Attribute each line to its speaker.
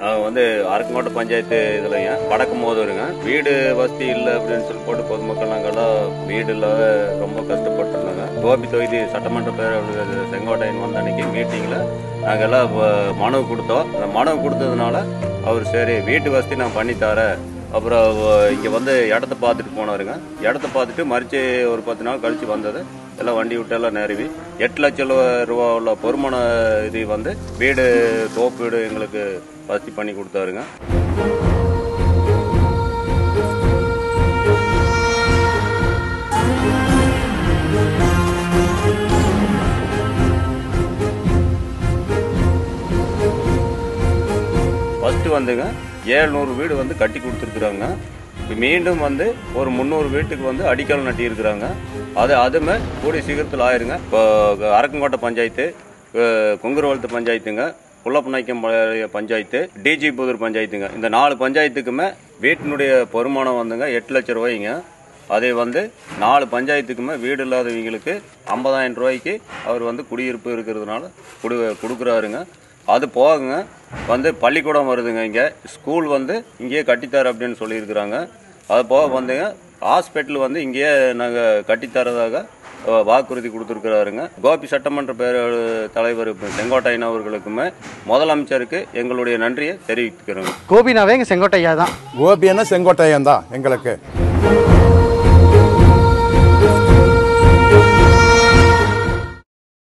Speaker 1: அஹ் வந்து அரக்கங்கோட்டை பஞ்சாயத்து இதுலங்க வடக்கு மோதூருங்க வீடு வசதி இல்லை அப்படின்னு சொல்லி போட்டு பொதுமக்கள் நாங்கெல்லாம் வீடு இல்லாத ரொம்ப கஷ்டப்பட்டுருந்தாங்க கோபி தொகுதி சட்டமன்ற பேரவையில் செங்கோட்டையன் வந்த அன்னைக்கு மீட்டிங்கில் நாங்கள் எல்லாம் வ- மனு கொடுத்தோம் அந்த மனு கொடுத்ததுனால அவர் சரி வீட்டு வசதி நான் பண்ணி தரேன் அப்புறம் வ- இங்க வந்து இடத்த பார்த்துட்டு போனாருங்க இடத்த பார்த்துட்டு மறிச்சு ஒரு பத்து நாள் கழிச்சு வந்தது எல்லாம் வண்டி விட்டு எல்லாம் நிறுவி எட்டு லட்சம் ரூபா உள்ள பொறுமண இது வந்து வீடு தோப்பு வீடு எங்களுக்கு வசதி பண்ணி கொடுத்தாருங்க ஃபர்ஸ்ட் வந்துங்க ஏழ்நூறு வீடு வந்து கட்டி கொடுத்துருக்குறாங்க மீண்டும் வந்து ஒரு முந்நூறு வீட்டுக்கு வந்து அடிக்கல் நட்டி இருக்கிறாங்க அது அதுமே கூடிய சீக்கிரத்தில் ஆயிருங்க இப்போ அரக்கங்கோட்டை பஞ்சாயத்து அஹ் குங்குரவளத்து பஞ்சாயத்துங்க புள்ளப்பநாய்க்கம் பஞ்சாயத்து டிஜி புதூர் பஞ்சாயத்துங்க இந்த நாலு பஞ்சாயத்துக்குமே வீட்டினுடைய பொறுமானம் வந்துங்க எட்டு லட்சம் ரூபாய்ங்க அதே வந்து நாலு பஞ்சாயத்துக்குமே வீடு இல்லாதவங்களுக்கு ஐம்பதாயிரம் ரூபாய்க்கு அவர் வந்து குடியிருப்பு இருக்கிறதுனால கொடு கொடுக்குறாருங்க அது போகுங்க வந்து பள்ளிக்கூடம் வருதுங்க இங்கே ஸ்கூல் வந்து இங்கேயே கட்டித்தர அப்படின்னு சொல்லியிருக்கிறாங்க அது போக வந்துங்க ஹாஸ்பிட்டல் வந்து இங்கேயே நாங்கள் கட்டித்தரதாக அஹ், வாக்குறுதி கொடுத்துருக்கிறாருங்க கோபி சட்டமன்ற பேரவை தலைவர் செங்கோட்டையன் அவர்களுக்குமே முதலமைச்சருக்கு எங்களுடைய நன்றியை தெரிவித்துக்கிறோங்க
Speaker 2: கோபினாவே இங்கே செங்கோட்டையா தான்
Speaker 3: கோபின்னா செங்கோட்டையன் தான் எங்களுக்கு